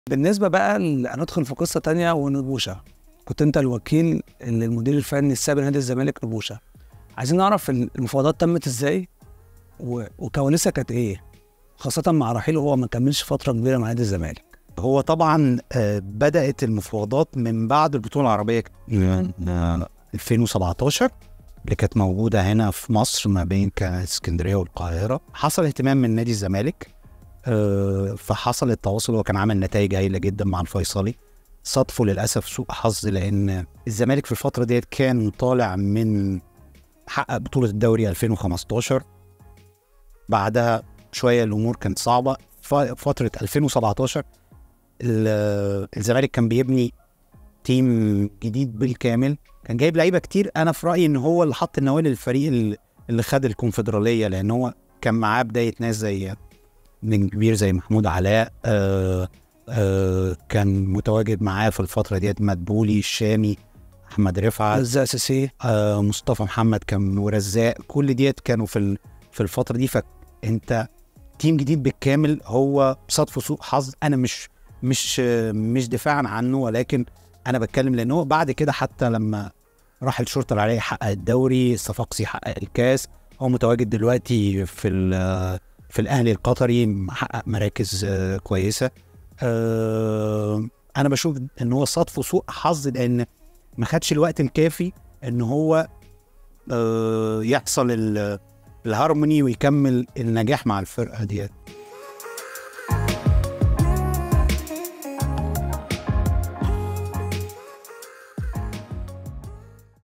بالنسبه بقى ل- هندخل في قصه تانية ونبوشه كنت انت الوكيل للمدير الفني السابق لنادي الزمالك نبوشه عايزين نعرف المفاوضات تمت ازاي و- وكواليسها كانت ايه خاصه مع رحيله وهو ما كملش فتره كبيره مع نادي الزمالك هو طبعا آه، بدات المفاوضات من بعد البطوله العربيه آه، 2017 اللي كانت موجوده هنا في مصر ما بين كان اسكندريه والقاهره حصل اهتمام من نادي الزمالك آه، فحصل التواصل وكان عامل نتائج هايله جدا مع الفيصلي صدفه للاسف سوء حظ لان الزمالك في الفتره ديت كان طالع من حقق بطوله الدوري 2015 بعدها شويه الامور كانت صعبه ف- فتره 2017 ال- الزمالك كان بيبني تيم جديد بالكامل كان جايب لعيبه كتير انا في رايي ان هو اللي حط النواه للفريق اللي- اللي خد الكونفدراليه لان هو كان معاه بدايه ناس زي نجم كبير زي محمود علاء آه آه كان متواجد معاه في الفتره ديت مدبولي الشامي احمد رفعت رزاق سيسي آه مصطفى محمد كان ورزاق كل ديت كانوا في ال- في الفتره دي فانت تيم جديد بالكامل هو صدفه سوء حظ انا مش مش آه، مش دفاعا عنه ولكن انا بتكلم لان هو بعد كده حتى لما راح الشرطه العراقيه حقق الدوري الصفاقسي حقق الكاس هو متواجد دلوقتي في ال- في الاهلي القطري محقق مراكز آه، كويسه آه، انا بشوف ان هو صدفه سوء حظ لان ما خدش الوقت الكافي ان هو آه، يحصل ال- الهارموني ويكمل النجاح مع الفرقه ديت